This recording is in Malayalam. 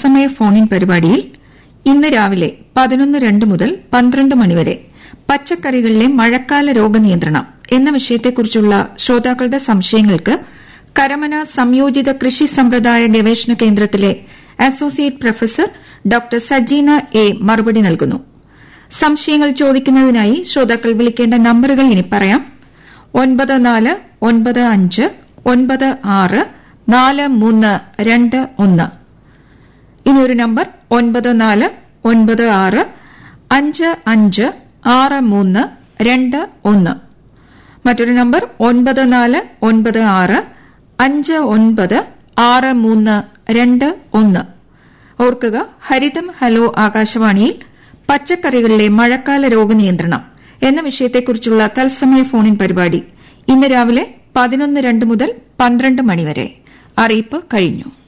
തത്സമയ ഫോണിൻ പരിപാടിയിൽ ഇന്ന് രാവിലെ പതിനൊന്ന് രണ്ട് മുതൽ പന്ത്രണ്ട് മണിവരെ പച്ചക്കറികളിലെ മഴക്കാല രോഗനിയന്ത്രണം എന്ന വിഷയത്തെക്കുറിച്ചുള്ള ശ്രോതാക്കളുടെ സംശയങ്ങൾക്ക് കരമന സംയോജിത കൃഷി സമ്പ്രദായ ഗവേഷണ കേന്ദ്രത്തിലെ associate professor doctor Sajeena A മറുപടി നൽകുന്നു സംശയങ്ങൾ ചോദിക്കുന്നതിനായി ശ്രോതാക്കൾ വിളിക്കേണ്ട നമ്പറുകൾ ഇനി പറയാം ഒൻപത് നാല് ഒൻപത് അഞ്ച് ഒൻപത് ആറ് നാല് മൂന്ന് രണ്ട് ഒന്ന് ഇനി ഒരു നമ്പർ ഒൻപത് നാല് ഒൻപത് ആറ് അഞ്ച് അഞ്ച് ആറ് മൂന്ന് രണ്ട് ഒന്ന് മറ്റൊരു നമ്പർ ഒൻപത് നാല് ഒൻപത് ആറ് അഞ്ച് ഒൻപത് ആറ് മൂന്ന് രണ്ട് ഒന്ന് ഓർക്കുക ഹരിതം ഹലോ ആകാശവാണിയിൽ പച്ചക്കറികളിലെ മഴക്കാല രോഗനിയന്ത്രണം എന്ന വിഷയത്തെക്കുറിച്ചുള്ള തത്സമയ ഫോണിൻ പരിപാടി ഇന്ന് രാവിലെ പതിനൊന്ന് രണ്ട് മുതൽ പന്ത്രണ്ട് മണിവരെ അറിയിപ്പ് കഴിഞ്ഞു